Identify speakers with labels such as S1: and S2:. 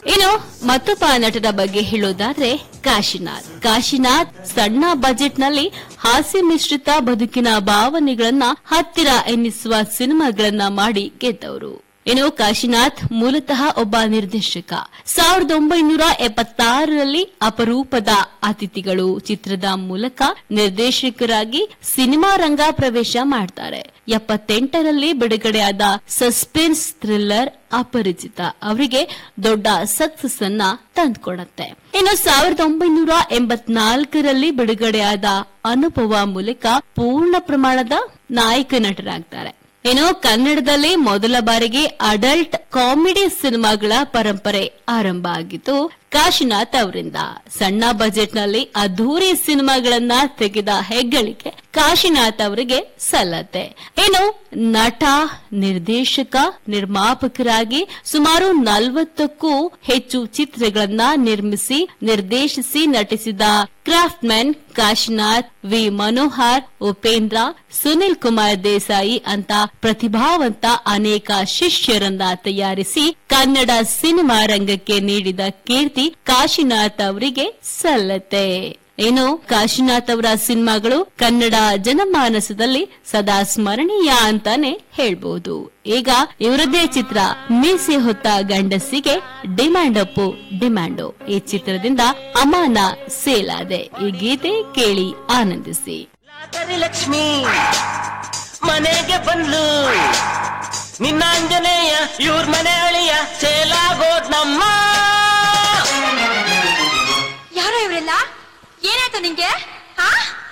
S1: ಇನ್ನು ಮತ್ತೊಬ್ಬ ನಟನ ಬಗ್ಗೆ ಹೇಳೋದಾದ್ರೆ ಕಾಶಿನಾಥ್ ಕಾಶಿನಾಥ್ ಸಣ್ಣ ಬಜೆಟ್ ನಲ್ಲಿ ಹಾಸ್ಯ ಮಿಶ್ರಿತ ಬದುಕಿನ ಭಾವನೆಗಳನ್ನ ಹತ್ತಿರ ಎನ್ನಿಸುವ ಸಿನಿಮಾಗಳನ್ನ ಮಾಡಿ ಗೆದ್ದವರು ಇನ್ನು ಕಾಶಿನಾಥ್ ಮೂಲತಃ ಒಬ್ಬ ನಿರ್ದೇಶಕ ಸಾವಿರದ ಒಂಬೈನೂರ ಎಪ್ಪತ್ತಾರರಲ್ಲಿ ಅಪರೂಪದ ಅತಿಥಿಗಳು ಚಿತ್ರದ ಮೂಲಕ ನಿರ್ದೇಶಕರಾಗಿ ಸಿನಿಮಾ ರಂಗ ಪ್ರವೇಶ ಮಾಡ್ತಾರೆ ಎಪ್ಪತ್ತೆಂಟರಲ್ಲಿ ಬಿಡುಗಡೆಯಾದ ಸಸ್ಪೆನ್ಸ್ ಥ್ರಿಲ್ಲರ್ ಅಪರಿಚಿತ ಅವರಿಗೆ ದೊಡ್ಡ ಸಕ್ಸಸ್ ಅನ್ನ ತಂದ್ಕೊಡತ್ತೆ ಇನ್ನು ಸಾವಿರದ ಒಂಬೈನೂರ ಎಂಬತ್ನಾಲ್ಕರಲ್ಲಿ ಬಿಡುಗಡೆಯಾದ ಅನುಭವ ಮೂಲಕ ಪೂರ್ಣ ಪ್ರಮಾಣದ ನಾಯಕ ನಟರಾಗ್ತಾರೆ ಇನ್ನು ಕನ್ನಡದಲ್ಲಿ ಮೊದಲ ಬಾರಿಗೆ ಅಡಲ್ಟ್ ಕಾಮಿಡಿ ಸಿನಿಮಾಗಳ ಪರಂಪರೆ ಆರಂಭ ಆಗಿತ್ತು ಕಾಶಿನಾಥ್ ಅವರಿಂದ ಸಣ್ಣ ಬಜೆಟ್ ನಲ್ಲಿ ಅದ್ಧೂರಿ ಸಿನಿಮಾಗಳನ್ನ ತೆಗೆದ ಹೆಗ್ಗಳಿಕೆ ಕಾಶಿನಾಥ್ ಅವರಿಗೆ ಸಲ್ಲತ್ತೆ ಇನ್ನು ನಟ ನಿರ್ದೇಶಕ ನಿರ್ಮಾಪಕರಾಗಿ ಸುಮಾರು ನಲವತ್ತಕ್ಕೂ ಹೆಚ್ಚು ಚಿತ್ರಗಳನ್ನ ನಿರ್ಮಿಸಿ ನಿರ್ದೇಶಿಸಿ ನಟಿಸಿದ craft man Kashinath V Manohar Upendra Sunil Kumar Desai ಅಂತ ಪ್ರತಿಭಾವಂತ ಅನೇಕ ಶಿಷ್ಯರನ್ನ ತಯಾರಿಸಿ ಕನ್ನಡ ಸಿನಿಮಾ ರಂಗಕ್ಕೆ ನೀಡಿದ ಕೀರ್ತಿ ಕಾಶಿನಾಥ್ ಅವರಿಗೆ ಸಲ್ಲತ್ತೆ ಇನ್ನು ಕಾಶಿನಾಥ್ ಅವರ ಸಿನಿಮಾಗಳು ಕನ್ನಡ ಜನಮಾನಸದಲ್ಲಿ ಸದಾ ಸ್ಮರಣೀಯ ಅಂತಾನೆ ಹೇಳ್ಬೋದು ಈಗ ಇವರದೇ ಚಿತ್ರ ಮೀಸೆ ಹೊತ್ತ ಗಂಡಸಿಗೆ ಡಿಮ್ಯಾಂಡ್ ಅಪ್ಪು ಡಿಮ್ಯಾಂಡು ಈ ಚಿತ್ರದಿಂದ ಅಮಾನ ಸೇಲಾದೆ ಈ ಗೀತೆ ಕೇಳಿ ಆನಂದಿಸಿ
S2: ಲಾಟರಿ ಲಕ್ಷ್ಮಿ ಮನೆಗೆ ಬಂದ್ಲು ನಿನ್ನ ಆಂಜನೇಯ ಇವ್ರ ಮನೆ ಅಳಿಯ ಸೇಲಾಗೋದ್ ನಮ್ಮ
S3: ಯಾರೋ ಇವರೆಲ್ಲ ಏನಾಯ್ತು ನಿಂಗೆ ಹಾ